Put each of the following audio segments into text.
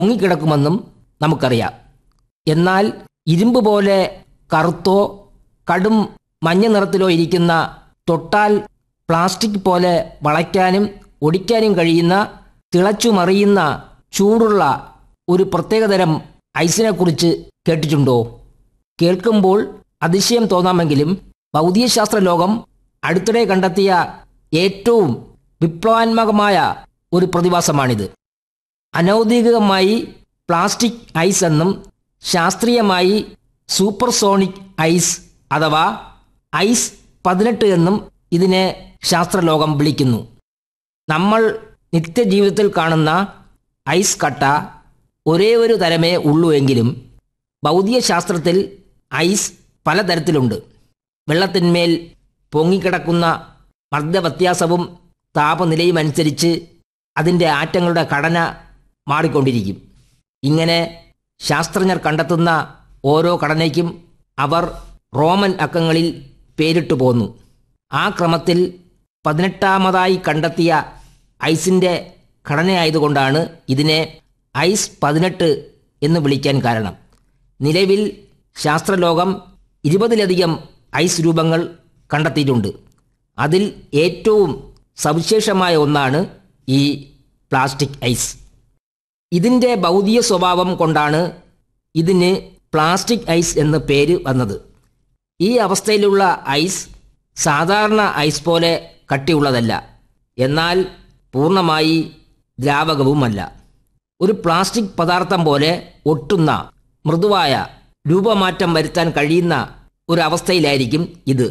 മുങ്ങിക്കിടക്കുമെന്നും നമുക്കറിയാം എന്നാൽ ഇരുമ്പ് പോലെ കറുത്തോ കടും മഞ്ഞ നിറത്തിലോ ഇരിക്കുന്ന തൊട്ടാൽ പ്ലാസ്റ്റിക് പോലെ വളയ്ക്കാനും ഒടിക്കാനും കഴിയുന്ന തിളച്ചുമറിയുന്ന ചൂടുള്ള ഒരു പ്രത്യേകതരം ഐസിനെക്കുറിച്ച് കേട്ടിട്ടുണ്ടോ കേൾക്കുമ്പോൾ അതിശയം തോന്നാമെങ്കിലും ഭൗതികശാസ്ത്ര ലോകം അടുത്തിടെ കണ്ടെത്തിയ ഏറ്റവും വിപ്ലവാത്മകമായ ഒരു പ്രതിഭാസമാണിത് അനൗദ്യോഗികമായി പ്ലാസ്റ്റിക് ഐസ് എന്നും ശാസ്ത്രീയമായി സൂപ്പർസോണിക് ഐസ് അഥവാ ഐസ് പതിനെട്ട് എന്നും ഇതിനെ ശാസ്ത്രലോകം വിളിക്കുന്നു നമ്മൾ നിത്യജീവിതത്തിൽ കാണുന്ന ഐസ് കട്ട ഒരേ ഒരു തരമേ ഉള്ളൂ എങ്കിലും ഭൗതികശാസ്ത്രത്തിൽ ഐസ് പലതരത്തിലുണ്ട് വെള്ളത്തിന്മേൽ പൊങ്ങിക്കിടക്കുന്ന മർദ്ദവ്യത്യാസവും താപനിലയും അനുസരിച്ച് അതിൻ്റെ ആറ്റങ്ങളുടെ ഘടന മാറിക്കൊണ്ടിരിക്കും ഇങ്ങനെ ശാസ്ത്രജ്ഞർ കണ്ടെത്തുന്ന ഓരോ ഘടനയ്ക്കും അവർ റോമൻ അക്കങ്ങളിൽ പേരിട്ടു പോന്നു ആ ക്രമത്തിൽ പതിനെട്ടാമതായി കണ്ടെത്തിയ ഐസിൻ്റെ ഘടനയായതുകൊണ്ടാണ് ഇതിനെ ഐസ് പതിനെട്ട് എന്ന് വിളിക്കാൻ കാരണം നിലവിൽ ശാസ്ത്രലോകം ഇരുപതിലധികം ഐസ് രൂപങ്ങൾ കണ്ടെത്തിയിട്ടുണ്ട് അതിൽ ഏറ്റവും സവിശേഷമായ ഒന്നാണ് ഈ പ്ലാസ്റ്റിക് ഐസ് ഇതിൻ്റെ ഭൗതിക സ്വഭാവം കൊണ്ടാണ് ഇതിന് പ്ലാസ്റ്റിക് ഐസ് എന്ന പേര് വന്നത് ഈ അവസ്ഥയിലുള്ള ഐസ് സാധാരണ ഐസ് പോലെ കട്ടിയുള്ളതല്ല എന്നാൽ പൂർണ്ണമായി ദ്രാവകവുമല്ല ഒരു പ്ലാസ്റ്റിക് പദാർത്ഥം പോലെ ഒട്ടുന്ന മൃദുവായ രൂപമാറ്റം വരുത്താൻ കഴിയുന്ന ഒരു അവസ്ഥയിലായിരിക്കും ഇത്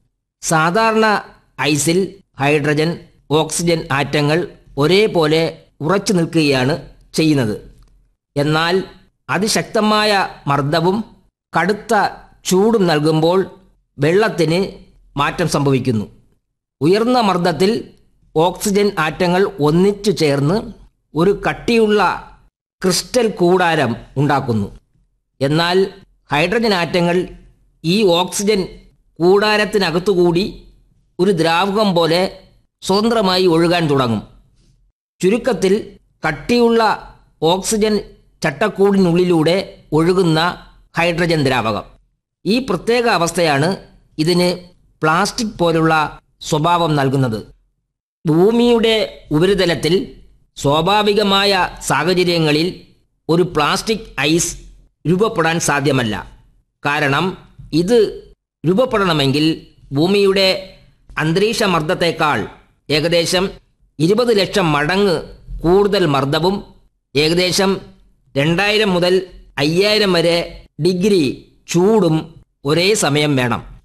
സാധാരണ ഐസിൽ ഹൈഡ്രജൻ ഓക്സിജൻ ആറ്റങ്ങൾ ഒരേപോലെ ഉറച്ചു നിൽക്കുകയാണ് ചെയ്യുന്നത് എന്നാൽ അതിശക്തമായ മർദ്ദവും കടുത്ത ചൂടും നൽകുമ്പോൾ വെള്ളത്തിന് മാറ്റം സംഭവിക്കുന്നു ഉയർന്ന മർദ്ദത്തിൽ ഓക്സിജൻ ആറ്റങ്ങൾ ഒന്നിച്ചു ചേർന്ന് ഒരു കട്ടിയുള്ള ക്രിസ്റ്റൽ കൂടാരം ഉണ്ടാക്കുന്നു എന്നാൽ ഹൈഡ്രജൻ ആറ്റങ്ങൾ ഈ ഓക്സിജൻ കൂടാരത്തിനകത്തുകൂടി ഒരു ദ്രാവകം പോലെ സ്വതന്ത്രമായി ഒഴുകാൻ തുടങ്ങും ചുരുക്കത്തിൽ കട്ടിയുള്ള ഓക്സിജൻ ചട്ടക്കൂടിനുള്ളിലൂടെ ഒഴുകുന്ന ഹൈഡ്രജൻ ദ്രാവകം ഈ പ്രത്യേക അവസ്ഥയാണ് ഇതിന് പ്ലാസ്റ്റിക് പോലുള്ള സ്വഭാവം നൽകുന്നത് ഭൂമിയുടെ ഉപരിതലത്തിൽ സ്വാഭാവികമായ സാഹചര്യങ്ങളിൽ ഒരു പ്ലാസ്റ്റിക് ഐസ് രൂപപ്പെടാൻ സാധ്യമല്ല കാരണം ഇത് രൂപപ്പെടണമെങ്കിൽ ഭൂമിയുടെ അന്തരീക്ഷ മർദ്ദത്തേക്കാൾ ഏകദേശം ഇരുപത് ലക്ഷം മടങ്ങ് കൂടുതൽ മർദ്ദവും ഏകദേശം രണ്ടായിരം മുതൽ അയ്യായിരം വരെ ഡിഗ്രി ചൂടും ഒരേ സമയം വേണം